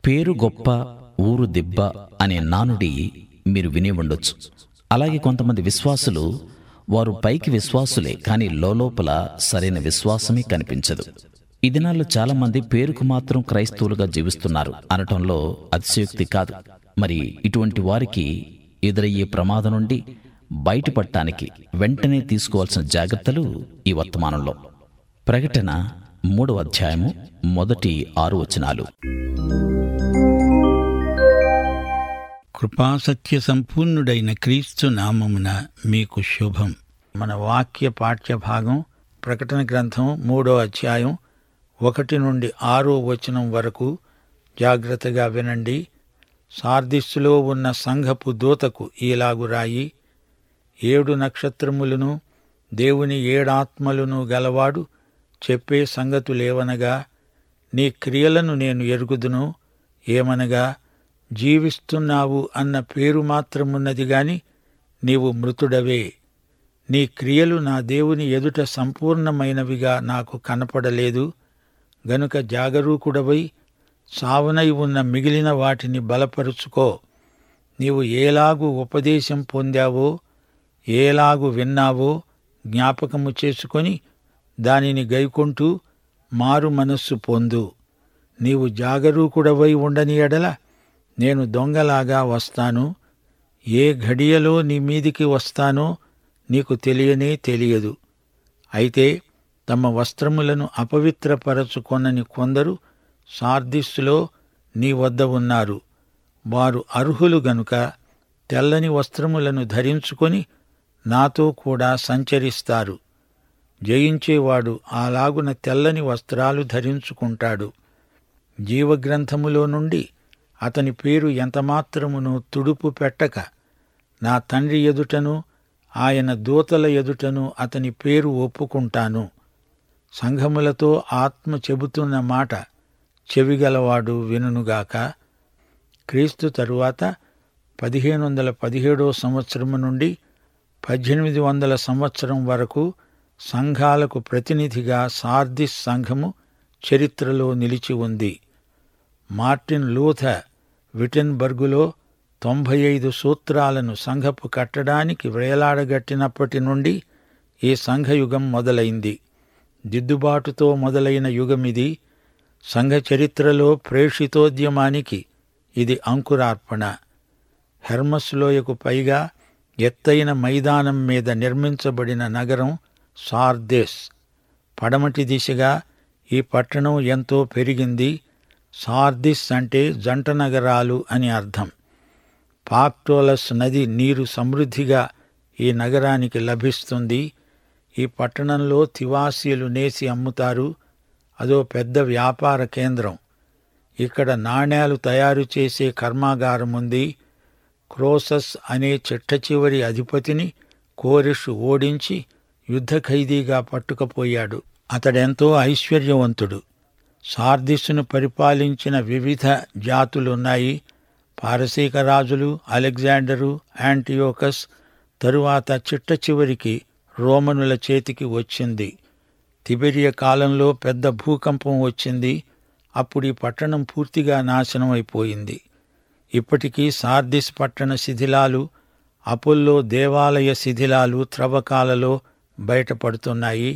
పేరు గొప్ప ఊరు దిబ్బ అనే నానుడి మీరు విని ఉండొచ్చు అలాగే కొంతమంది విశ్వాసులు వారు పైకి విశ్వాసులే కానీ లోపల సరైన విశ్వాసమే కనిపించదు ఈ దినాల్లో చాలా మంది పేరుకు మాత్రం క్రైస్తవులుగా జీవిస్తున్నారు అనటంలో అతిశయోక్తి కాదు మరి ఇటువంటి వారికి ఎదురయ్యే ప్రమాదం నుండి బయటపడటానికి వెంటనే తీసుకోవాల్సిన జాగ్రత్తలు ఈ వర్తమానంలో ప్రకటన మూడవ అధ్యాయము మొదటి ఆరు వచనాలు కృపాసత్య సంపూర్ణుడైన క్రీస్తు నామమున మీకు శుభం మన వాక్య పాఠ్య భాగం ప్రకటన గ్రంథం మూడో అధ్యాయం ఒకటి నుండి ఆరో వచనం వరకు జాగ్రత్తగా వినండి సార్దిస్సులో ఉన్న సంఘపు దూతకు ఈలాగు రాయి ఏడు నక్షత్రములను దేవుని ఏడాత్మలను గలవాడు చెప్పే సంగతులేవనగా నీ క్రియలను నేను ఎరుగుదును ఏమనగా జీవిస్తున్నావు అన్న పేరు మాత్రమున్నది గాని నీవు మృతుడవే నీ క్రియలు నా దేవుని ఎదుట సంపూర్ణమైనవిగా నాకు కనపడలేదు గనుక జాగరూకుడవై సావనై ఉన్న మిగిలిన వాటిని బలపరుచుకో నీవు ఏలాగు ఉపదేశం పొందావో ఏలాగు విన్నావో జ్ఞాపకము చేసుకొని దానిని గైకొంటూ మారు మనస్సు పొందు నీవు జాగరూకుడవై ఉండని ఎడల నేను దొంగలాగా వస్తాను ఏ ఘడియలో నీ మీదికి వస్తానో నీకు తెలియనే తెలియదు అయితే తమ వస్త్రములను అపవిత్రపరచుకొనని కొందరు సార్దిస్సులో నీ వద్ద ఉన్నారు వారు అర్హులు గనుక తెల్లని వస్త్రములను ధరించుకొని నాతో కూడా సంచరిస్తారు జయించేవాడు అలాగున తెల్లని వస్త్రాలు ధరించుకుంటాడు జీవగ్రంథములో నుండి అతని పేరు ఎంతమాత్రమును తుడుపు పెట్టక నా తండ్రి ఎదుటను ఆయన దూతల ఎదుటను అతని పేరు ఒప్పుకుంటాను సంఘములతో ఆత్మ చెబుతున్న మాట చెవిగలవాడు వినుగాక క్రీస్తు తరువాత పదిహేను వందల పదిహేడో సంవత్సరము నుండి పద్దెనిమిది వందల సంవత్సరం వరకు సంఘాలకు ప్రతినిధిగా సార్దిస్ సంఘము చరిత్రలో నిలిచి ఉంది మార్టిన్ లూథర్ విటెన్బర్గులో తొంభై ఐదు సూత్రాలను సంఘపు కట్టడానికి వేలాడగట్టినప్పటి నుండి ఈ సంఘయుగం మొదలైంది దిద్దుబాటుతో మొదలైన యుగమిది సంఘ చరిత్రలో ప్రేషితోద్యమానికి ఇది అంకురార్పణ హెర్మస్లోయకు పైగా ఎత్తైన మైదానం మీద నిర్మించబడిన నగరం సార్దెస్ పడమటి దిశగా ఈ పట్టణం ఎంతో పెరిగింది సార్దిస్ అంటే జంట నగరాలు అని అర్థం పాక్టోలస్ నది నీరు సమృద్ధిగా ఈ నగరానికి లభిస్తుంది ఈ పట్టణంలో తివాసీలు నేసి అమ్ముతారు అదో పెద్ద వ్యాపార కేంద్రం ఇక్కడ నాణేలు తయారు చేసే కర్మాగారం ఉంది క్రోసస్ అనే చిట్ట చివరి అధిపతిని కోరెషు ఓడించి యుద్ధ ఖైదీగా పట్టుకపోయాడు అతడెంతో ఐశ్వర్యవంతుడు సార్దిస్సును పరిపాలించిన వివిధ జాతులున్నాయి పారసీక రాజులు అలెగ్జాండరు యాంటియోకస్ తరువాత చిట్ట చివరికి రోమనుల చేతికి వచ్చింది తిబెరియ కాలంలో పెద్ద భూకంపం వచ్చింది అప్పుడు ఈ పట్టణం పూర్తిగా నాశనం అయిపోయింది ఇప్పటికీ సార్దిస్ పట్టణ శిథిలాలు అపోల్లో దేవాలయ శిథిలాలు త్రవ్వకాలలో బయటపడుతున్నాయి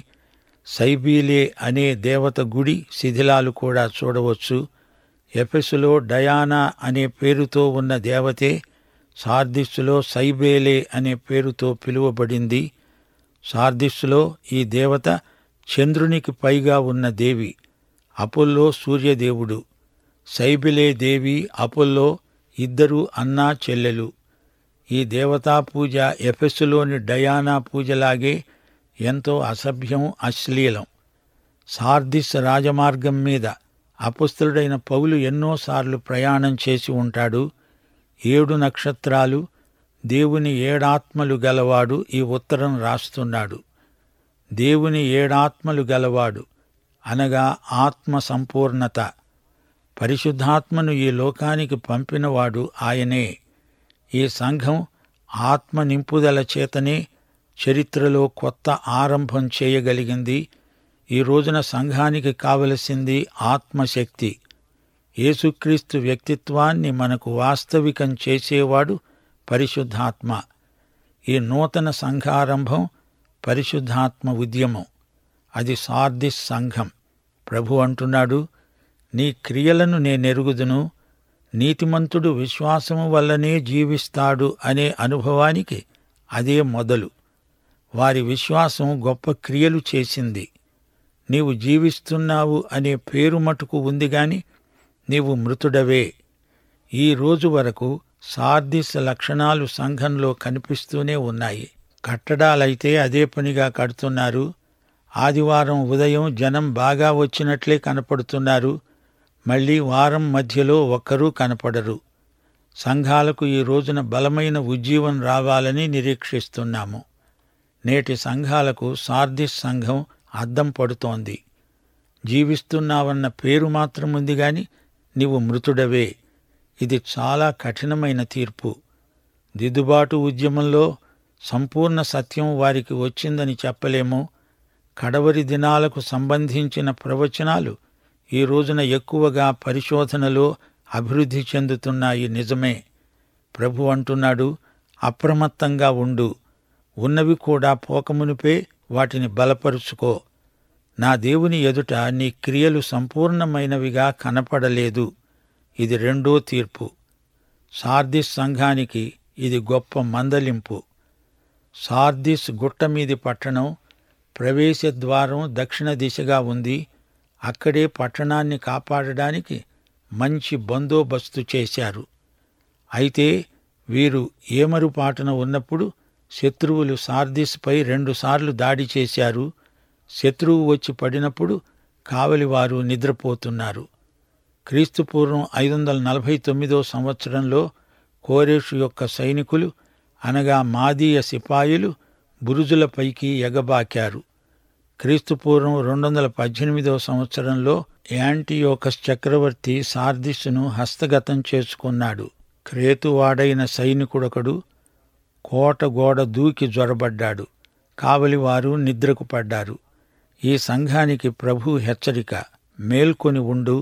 సైబీలే అనే దేవత గుడి శిథిలాలు కూడా చూడవచ్చు ఎఫెసులో డయానా అనే పేరుతో ఉన్న దేవతే సార్దిస్సులో సైబేలే అనే పేరుతో పిలువబడింది సార్దిస్సులో ఈ దేవత చంద్రునికి పైగా ఉన్న దేవి అపోల్లో సూర్యదేవుడు సైబిలే దేవి అపోల్లో ఇద్దరు అన్నా చెల్లెలు ఈ దేవతా పూజ ఎఫెస్సులోని డయానా పూజలాగే ఎంతో అసభ్యం అశ్లీలం సార్దిస్ రాజమార్గం మీద అపుస్తుడైన పౌలు ఎన్నోసార్లు ప్రయాణం చేసి ఉంటాడు ఏడు నక్షత్రాలు దేవుని ఏడాత్మలు గలవాడు ఈ ఉత్తరం రాస్తున్నాడు దేవుని ఏడాత్మలు గలవాడు అనగా ఆత్మ సంపూర్ణత పరిశుద్ధాత్మను ఈ లోకానికి పంపినవాడు ఆయనే ఈ సంఘం ఆత్మ నింపుదల చేతనే చరిత్రలో కొత్త ఆరంభం చేయగలిగింది ఈ రోజున సంఘానికి కావలసింది ఆత్మశక్తి యేసుక్రీస్తు వ్యక్తిత్వాన్ని మనకు వాస్తవికం చేసేవాడు పరిశుద్ధాత్మ ఈ నూతన సంఘారంభం పరిశుద్ధాత్మ ఉద్యమం అది సార్దిస్ సంఘం ప్రభు అంటున్నాడు నీ క్రియలను నేనెరుగుదును నీతిమంతుడు విశ్వాసము వల్లనే జీవిస్తాడు అనే అనుభవానికి అదే మొదలు వారి విశ్వాసం గొప్ప క్రియలు చేసింది నీవు జీవిస్తున్నావు అనే పేరు మటుకు ఉంది గాని నీవు మృతుడవే ఈ రోజు వరకు సార్దిస్ లక్షణాలు సంఘంలో కనిపిస్తూనే ఉన్నాయి కట్టడాలైతే అదే పనిగా కడుతున్నారు ఆదివారం ఉదయం జనం బాగా వచ్చినట్లే కనపడుతున్నారు మళ్ళీ వారం మధ్యలో ఒక్కరూ కనపడరు సంఘాలకు ఈ రోజున బలమైన ఉజ్జీవం రావాలని నిరీక్షిస్తున్నాము నేటి సంఘాలకు సార్దిస్ సంఘం అద్దం పడుతోంది జీవిస్తున్నావన్న పేరు మాత్రం ఉంది గాని నీవు మృతుడవే ఇది చాలా కఠినమైన తీర్పు దిద్దుబాటు ఉద్యమంలో సంపూర్ణ సత్యం వారికి వచ్చిందని చెప్పలేము కడవరి దినాలకు సంబంధించిన ప్రవచనాలు ఈ రోజున ఎక్కువగా పరిశోధనలో అభివృద్ధి చెందుతున్నాయి నిజమే ప్రభు అంటున్నాడు అప్రమత్తంగా ఉండు ఉన్నవి కూడా పోకమునిపే వాటిని బలపరుచుకో నా దేవుని ఎదుట నీ క్రియలు సంపూర్ణమైనవిగా కనపడలేదు ఇది రెండో తీర్పు సార్దిస్ సంఘానికి ఇది గొప్ప మందలింపు సార్దిస్ గుట్టమీది పట్టణం ప్రవేశ ద్వారం దక్షిణ దిశగా ఉంది అక్కడే పట్టణాన్ని కాపాడడానికి మంచి బందోబస్తు చేశారు అయితే వీరు ఏమరుపాటున ఉన్నప్పుడు శత్రువులు సార్దిస్పై రెండుసార్లు దాడి చేశారు శత్రువు వచ్చి పడినప్పుడు కావలివారు నిద్రపోతున్నారు క్రీస్తుపూర్వం ఐదు వందల నలభై తొమ్మిదో సంవత్సరంలో కోరేషు యొక్క సైనికులు అనగా మాదీయ సిపాయిలు బురుజులపైకి ఎగబాకారు క్రీస్తుపూర్వం రెండు వందల పద్దెనిమిదవ సంవత్సరంలో యాంటీయోకస్ చక్రవర్తి సార్దిస్సును హస్తగతం చేసుకున్నాడు క్రేతువాడైన సైనికుడొకడు కోట గోడ దూకి జ్వరబడ్డాడు కావలివారు నిద్రకు పడ్డారు ఈ సంఘానికి ప్రభు హెచ్చరిక మేల్కొని ఉండు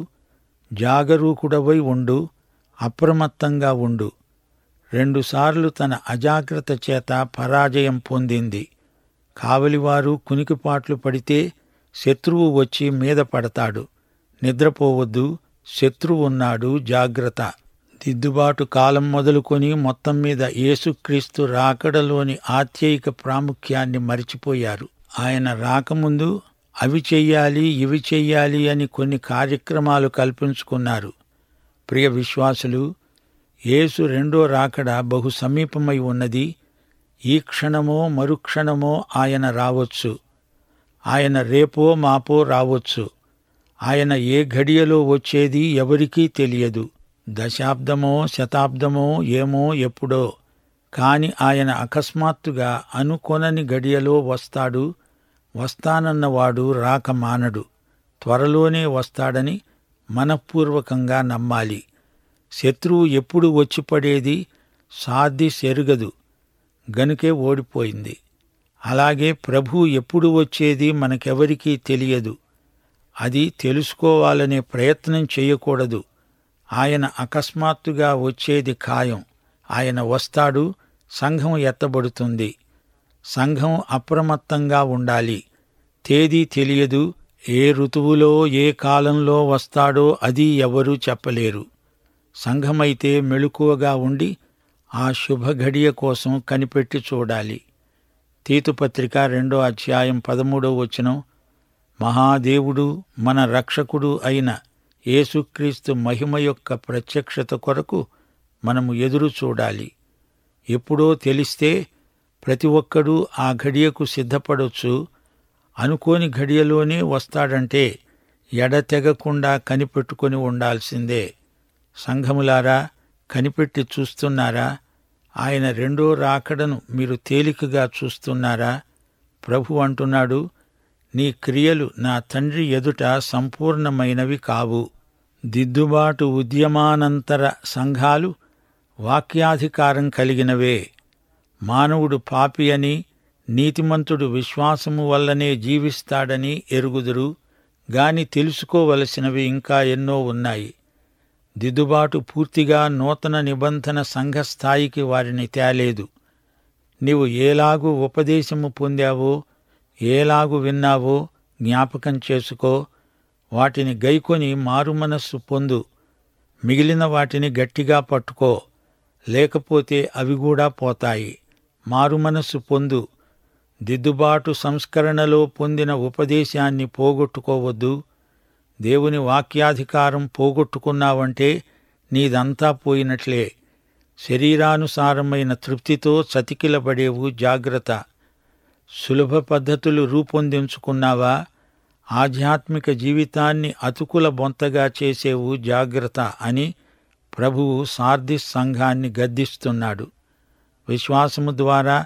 జాగరూకుడవై ఉండు అప్రమత్తంగా ఉండు రెండుసార్లు తన అజాగ్రత్త చేత పరాజయం పొందింది కావలివారు కునికిపాట్లు పడితే శత్రువు వచ్చి మీద పడతాడు నిద్రపోవద్దు శత్రువు ఉన్నాడు జాగ్రత్త దిద్దుబాటు కాలం మొదలుకొని మొత్తం మీద యేసుక్రీస్తు రాకడలోని ఆత్యయిక ప్రాముఖ్యాన్ని మరిచిపోయారు ఆయన రాకముందు అవి చెయ్యాలి ఇవి చెయ్యాలి అని కొన్ని కార్యక్రమాలు కల్పించుకున్నారు ప్రియ విశ్వాసులు యేసు రెండో రాకడ బహు సమీపమై ఉన్నది ఈ క్షణమో మరుక్షణమో ఆయన రావచ్చు ఆయన రేపో మాపో రావచ్చు ఆయన ఏ ఘడియలో వచ్చేది ఎవరికీ తెలియదు దశాబ్దమో శతాబ్దమో ఏమో ఎప్పుడో కాని ఆయన అకస్మాత్తుగా అనుకొనని గడియలో వస్తాడు వస్తానన్నవాడు రాక మానడు త్వరలోనే వస్తాడని మనఃపూర్వకంగా నమ్మాలి శత్రువు ఎప్పుడు వచ్చి పడేది సాధ్య సెరుగదు గనుకే ఓడిపోయింది అలాగే ప్రభు ఎప్పుడు వచ్చేది మనకెవరికీ తెలియదు అది తెలుసుకోవాలనే ప్రయత్నం చేయకూడదు ఆయన అకస్మాత్తుగా వచ్చేది ఖాయం ఆయన వస్తాడు సంఘం ఎత్తబడుతుంది సంఘం అప్రమత్తంగా ఉండాలి తేదీ తెలియదు ఏ ఋతువులో ఏ కాలంలో వస్తాడో అది ఎవరూ చెప్పలేరు సంఘమైతే మెళుకువగా ఉండి ఆ శుభ ఘడియ కోసం కనిపెట్టి చూడాలి తీతుపత్రిక రెండో అధ్యాయం పదమూడో వచనం మహాదేవుడు మన రక్షకుడు అయిన యేసుక్రీస్తు మహిమ యొక్క ప్రత్యక్షత కొరకు మనము ఎదురు చూడాలి ఎప్పుడో తెలిస్తే ప్రతి ఒక్కడూ ఆ ఘడియకు సిద్ధపడొచ్చు అనుకోని ఘడియలోనే వస్తాడంటే ఎడతెగకుండా కనిపెట్టుకొని ఉండాల్సిందే సంఘములారా కనిపెట్టి చూస్తున్నారా ఆయన రెండో రాకడను మీరు తేలికగా చూస్తున్నారా ప్రభు అంటున్నాడు నీ క్రియలు నా తండ్రి ఎదుట సంపూర్ణమైనవి కావు దిద్దుబాటు ఉద్యమానంతర సంఘాలు వాక్యాధికారం కలిగినవే మానవుడు పాపి అని నీతిమంతుడు విశ్వాసము వల్లనే జీవిస్తాడని ఎరుగుదురు గాని తెలుసుకోవలసినవి ఇంకా ఎన్నో ఉన్నాయి దిద్దుబాటు పూర్తిగా నూతన నిబంధన సంఘ స్థాయికి వారిని తేలేదు నీవు ఏలాగు ఉపదేశము పొందావో ఏలాగు విన్నావో జ్ఞాపకం చేసుకో వాటిని గైకొని మారుమనస్సు పొందు మిగిలిన వాటిని గట్టిగా పట్టుకో లేకపోతే అవి కూడా పోతాయి మారుమనస్సు పొందు దిద్దుబాటు సంస్కరణలో పొందిన ఉపదేశాన్ని పోగొట్టుకోవద్దు దేవుని వాక్యాధికారం పోగొట్టుకున్నావంటే నీదంతా పోయినట్లే శరీరానుసారమైన తృప్తితో చతికిలబడేవు జాగ్రత్త సులభ పద్ధతులు రూపొందించుకున్నావా ఆధ్యాత్మిక జీవితాన్ని అతుకుల బొంతగా చేసేవు జాగ్రత్త అని ప్రభువు సార్దిస్ సంఘాన్ని గద్దిస్తున్నాడు విశ్వాసము ద్వారా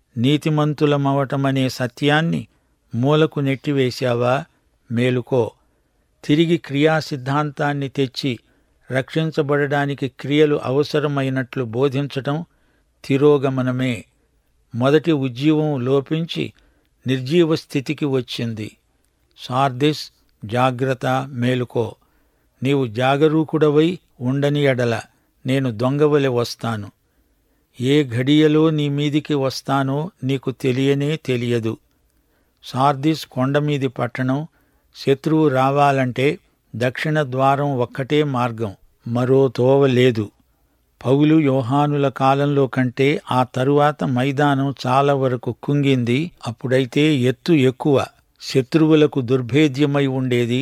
నీతిమంతులమవటమనే సత్యాన్ని మూలకు నెట్టివేశావా మేలుకో తిరిగి క్రియా సిద్ధాంతాన్ని తెచ్చి రక్షించబడడానికి క్రియలు అవసరమైనట్లు బోధించటం తిరోగమనమే మొదటి ఉజ్జీవం లోపించి నిర్జీవ స్థితికి వచ్చింది సార్దిస్ జాగ్రత్త మేలుకో నీవు జాగరూకుడవై ఉండని ఎడల నేను దొంగవలె వస్తాను ఏ ఘడియలో నీ మీదికి వస్తానో నీకు తెలియనే తెలియదు సార్దిస్ కొండమీది పట్టణం శత్రువు రావాలంటే దక్షిణ ద్వారం ఒక్కటే మార్గం మరో తోవ లేదు పౌలు యోహానుల కాలంలో కంటే ఆ తరువాత మైదానం చాలా వరకు కుంగింది అప్పుడైతే ఎత్తు ఎక్కువ శత్రువులకు దుర్భేద్యమై ఉండేది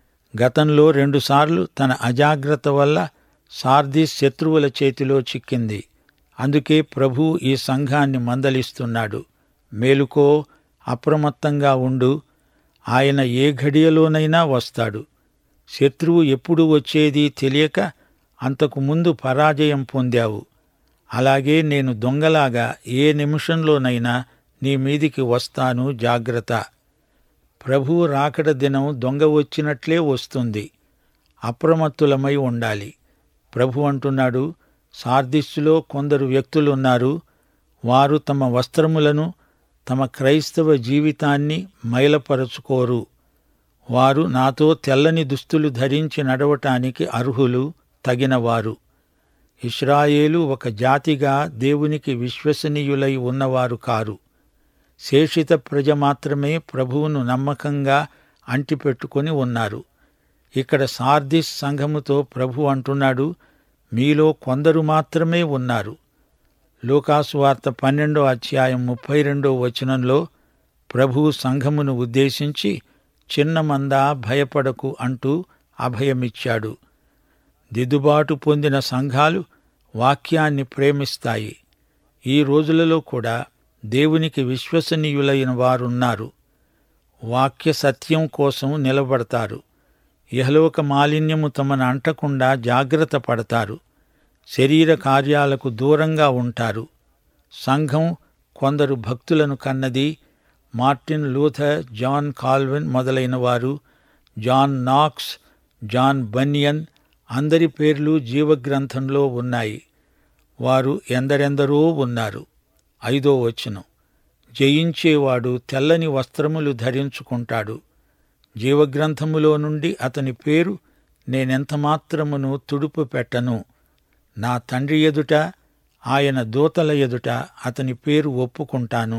గతంలో రెండుసార్లు తన అజాగ్రత్త వల్ల సార్దిస్ శత్రువుల చేతిలో చిక్కింది అందుకే ప్రభు ఈ సంఘాన్ని మందలిస్తున్నాడు మేలుకో అప్రమత్తంగా ఉండు ఆయన ఏ ఘడియలోనైనా వస్తాడు శత్రువు ఎప్పుడు వచ్చేది తెలియక అంతకు ముందు పరాజయం పొందావు అలాగే నేను దొంగలాగా ఏ నిమిషంలోనైనా నీ మీదికి వస్తాను జాగ్రత్త ప్రభువు రాకడ దినం దొంగ వచ్చినట్లే వస్తుంది అప్రమత్తులమై ఉండాలి ప్రభు అంటున్నాడు సార్దిస్సులో కొందరు వ్యక్తులున్నారు వారు తమ వస్త్రములను తమ క్రైస్తవ జీవితాన్ని మైలపరచుకోరు వారు నాతో తెల్లని దుస్తులు ధరించి నడవటానికి అర్హులు తగినవారు ఇస్రాయేలు ఒక జాతిగా దేవునికి విశ్వసనీయులై ఉన్నవారు కారు శేషిత ప్రజ మాత్రమే ప్రభువును నమ్మకంగా అంటిపెట్టుకొని ఉన్నారు ఇక్కడ సార్దిస్ సంఘముతో ప్రభు అంటున్నాడు మీలో కొందరు మాత్రమే ఉన్నారు లూకాసు వార్త పన్నెండో అధ్యాయం ముప్పై రెండో వచనంలో ప్రభువు సంఘమును ఉద్దేశించి చిన్న మంద భయపడకు అంటూ అభయమిచ్చాడు దిద్దుబాటు పొందిన సంఘాలు వాక్యాన్ని ప్రేమిస్తాయి ఈ రోజులలో కూడా దేవునికి విశ్వసనీయులైన వారున్నారు వాక్య సత్యం కోసం నిలబడతారు ఇహలోక మాలిన్యము తమను అంటకుండా జాగ్రత్త పడతారు శరీర కార్యాలకు దూరంగా ఉంటారు సంఘం కొందరు భక్తులను కన్నది మార్టిన్ లూథర్ జాన్ కాల్విన్ మొదలైన వారు జాన్ నాక్స్ జాన్ బనియన్ అందరి పేర్లు జీవగ్రంథంలో ఉన్నాయి వారు ఎందరెందరో ఉన్నారు ఐదో వచనం జయించేవాడు తెల్లని వస్త్రములు ధరించుకుంటాడు జీవగ్రంథములో నుండి అతని పేరు నేనెంత మాత్రమును తుడుపు పెట్టను నా తండ్రి ఎదుట ఆయన దూతల ఎదుట అతని పేరు ఒప్పుకుంటాను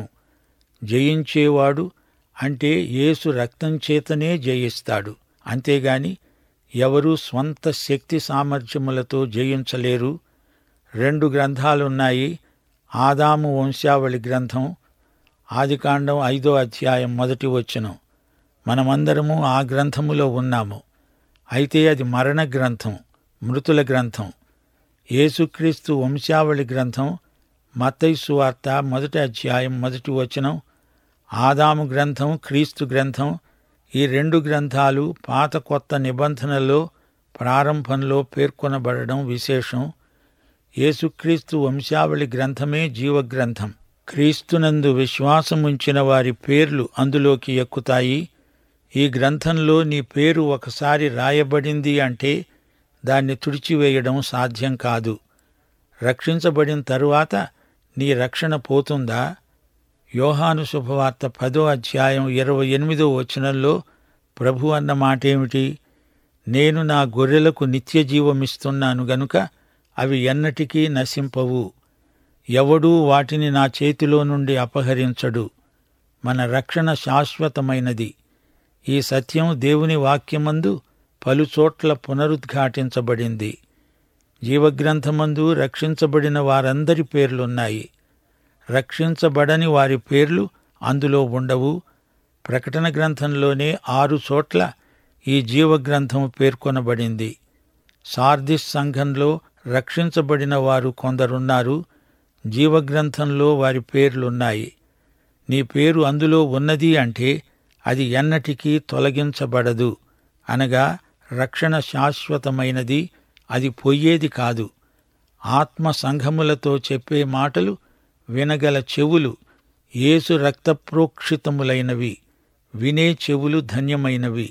జయించేవాడు అంటే యేసు రక్తం చేతనే జయిస్తాడు అంతేగాని ఎవరూ స్వంత శక్తి సామర్థ్యములతో జయించలేరు రెండు గ్రంథాలున్నాయి ఆదాము వంశావళి గ్రంథం ఆదికాండం ఐదో అధ్యాయం మొదటి వచనం మనమందరము ఆ గ్రంథములో ఉన్నాము అయితే అది మరణ గ్రంథం మృతుల గ్రంథం యేసుక్రీస్తు వంశావళి గ్రంథం మత్తైసు వార్త మొదటి అధ్యాయం మొదటి వచనం ఆదాము గ్రంథం క్రీస్తు గ్రంథం ఈ రెండు గ్రంథాలు పాత కొత్త నిబంధనలో ప్రారంభంలో పేర్కొనబడడం విశేషం యేసుక్రీస్తు వంశావళి గ్రంథమే జీవగ్రంథం క్రీస్తునందు విశ్వాసముంచిన వారి పేర్లు అందులోకి ఎక్కుతాయి ఈ గ్రంథంలో నీ పేరు ఒకసారి రాయబడింది అంటే దాన్ని తుడిచివేయడం సాధ్యం కాదు రక్షించబడిన తరువాత నీ రక్షణ పోతుందా యోహాను శుభవార్త పదో అధ్యాయం ఇరవై ఎనిమిదో వచనంలో ప్రభు అన్న మాటేమిటి నేను నా గొర్రెలకు నిత్య జీవమిస్తున్నాను గనుక అవి ఎన్నటికీ నశింపవు ఎవడూ వాటిని నా చేతిలో నుండి అపహరించడు మన రక్షణ శాశ్వతమైనది ఈ సత్యం దేవుని వాక్యమందు పలుచోట్ల పునరుద్ఘాటించబడింది జీవగ్రంథమందు రక్షించబడిన వారందరి పేర్లున్నాయి రక్షించబడని వారి పేర్లు అందులో ఉండవు ప్రకటన గ్రంథంలోనే ఆరు చోట్ల ఈ జీవగ్రంథం పేర్కొనబడింది సార్దిస్ సంఘంలో రక్షించబడిన వారు కొందరున్నారు జీవగ్రంథంలో వారి పేర్లున్నాయి నీ పేరు అందులో ఉన్నది అంటే అది ఎన్నటికీ తొలగించబడదు అనగా రక్షణ శాశ్వతమైనది అది పొయ్యేది కాదు ఆత్మ సంఘములతో చెప్పే మాటలు వినగల చెవులు యేసు రక్తప్రోక్షితములైనవి వినే చెవులు ధన్యమైనవి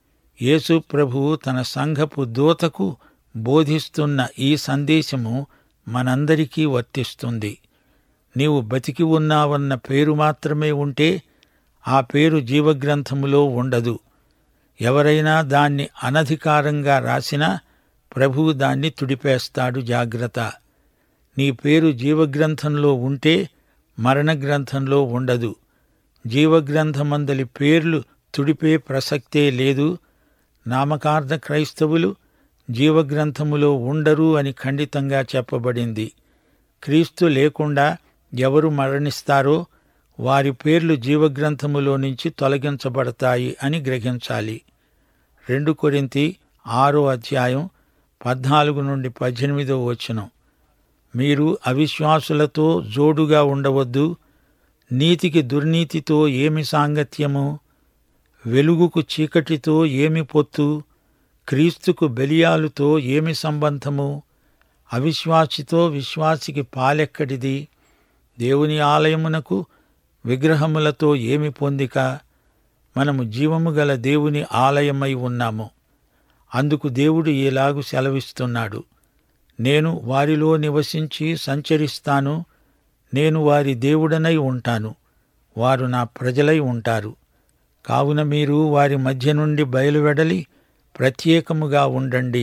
యేసు ప్రభువు తన సంఘపు దూతకు బోధిస్తున్న ఈ సందేశము మనందరికీ వర్తిస్తుంది నీవు బతికి ఉన్నావన్న పేరు మాత్రమే ఉంటే ఆ పేరు జీవగ్రంథములో ఉండదు ఎవరైనా దాన్ని అనధికారంగా రాసినా ప్రభువు దాన్ని తుడిపేస్తాడు జాగ్రత్త నీ పేరు జీవగ్రంథంలో ఉంటే మరణ గ్రంథంలో ఉండదు జీవగ్రంథమందలి పేర్లు తుడిపే ప్రసక్తే లేదు నామకార్థ క్రైస్తవులు జీవగ్రంథములో ఉండరు అని ఖండితంగా చెప్పబడింది క్రీస్తు లేకుండా ఎవరు మరణిస్తారో వారి పేర్లు జీవగ్రంథములో నుంచి తొలగించబడతాయి అని గ్రహించాలి రెండు కొరింతి ఆరో అధ్యాయం పద్నాలుగు నుండి పద్దెనిమిదో వచనం మీరు అవిశ్వాసులతో జోడుగా ఉండవద్దు నీతికి దుర్నీతితో ఏమి సాంగత్యము వెలుగుకు చీకటితో ఏమి పొత్తు క్రీస్తుకు బెలియాలుతో ఏమి సంబంధము అవిశ్వాసితో విశ్వాసికి పాలెక్కడిది దేవుని ఆలయమునకు విగ్రహములతో ఏమి పొందిక మనము జీవము గల దేవుని ఆలయమై ఉన్నాము అందుకు దేవుడు ఇలాగు సెలవిస్తున్నాడు నేను వారిలో నివసించి సంచరిస్తాను నేను వారి దేవుడనై ఉంటాను వారు నా ప్రజలై ఉంటారు కావున మీరు వారి మధ్య నుండి బయలువెడలి ప్రత్యేకముగా ఉండండి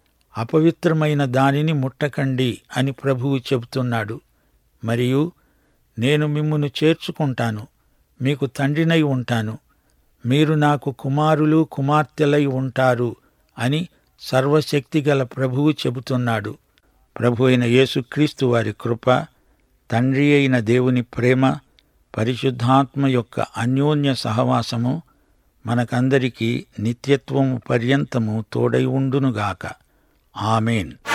అపవిత్రమైన దానిని ముట్టకండి అని ప్రభువు చెబుతున్నాడు మరియు నేను మిమ్మును చేర్చుకుంటాను మీకు తండ్రినై ఉంటాను మీరు నాకు కుమారులు కుమార్తెలై ఉంటారు అని సర్వశక్తిగల ప్రభువు చెబుతున్నాడు ప్రభు అయిన యేసుక్రీస్తు వారి కృప తండ్రి అయిన దేవుని ప్రేమ పరిశుద్ధాత్మ యొక్క అన్యోన్య సహవాసము మనకందరికీ నిత్యత్వము పర్యంతము తోడై ఉండునుగాక ఆమెన్